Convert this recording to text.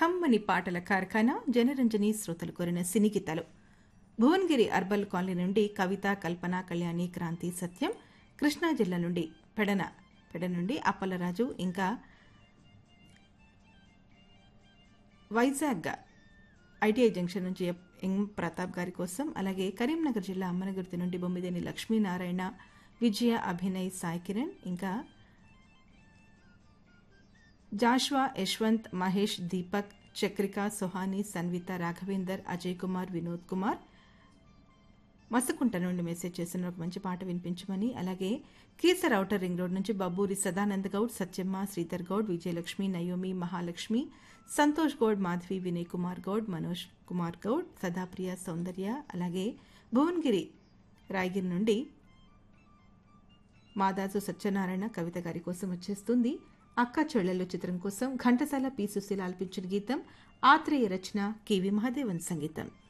కమ్మని పాటల కార్ఖానా జనరంజని శ్రోతలు కోరిన సినీ గీతాలు భువనగిరి అర్బల్ కాలనీ నుండి కవిత కల్పన కళ్యాణి క్రాంతి సత్యం కృష్ణా జిల్లా నుండి పెడన పెడ నుండి అప్పలరాజు ఇంకా వైజాగ్ ఐటీఐ జంక్షన్ నుంచి ఎం ప్రతాప్ గారి కోసం అలాగే కరీంనగర్ జిల్లా అమ్మనగుర్తి నుండి బొమ్మిదేని లక్ష్మీనారాయణ విజయ అభినయ్ సాయి కిరణ్ ఇంకా జాష్వా యశ్వంత్ మహేష్ దీపక్ చక్రిక సుహాని సన్విత రాఘవేందర్ అజయ్ కుమార్ వినోద్ కుమార్ మసకుంట నుండి మెసేజ్ చేసిన ఒక మంచి పాట వినిపించమని అలాగే కీసర్ ఔటర్ రింగ్ రోడ్ నుంచి బబ్బూరి సదానంద్ గౌడ్ సత్యమ్మ శ్రీధర్ గౌడ్ విజయలక్ష్మి నయోమి మహాలక్ష్మి సంతోష్ గౌడ్ మాధవి వినయ్ కుమార్ గౌడ్ మనోజ్ కుమార్ గౌడ్ సదాప్రియ సౌందర్య అలాగే భువనగిరి రాయగిరి నుండి మాదాసు సత్యనారాయణ కవిత గారి కోసం వచ్చేస్తుంది అక్క చెల్లెలు చిత్రం కోసం ఘంటసాల పి సుశీల ఆల్పించిన గీతం ఆత్రేయ రచన కెవి మహాదేవన్ సంగీతం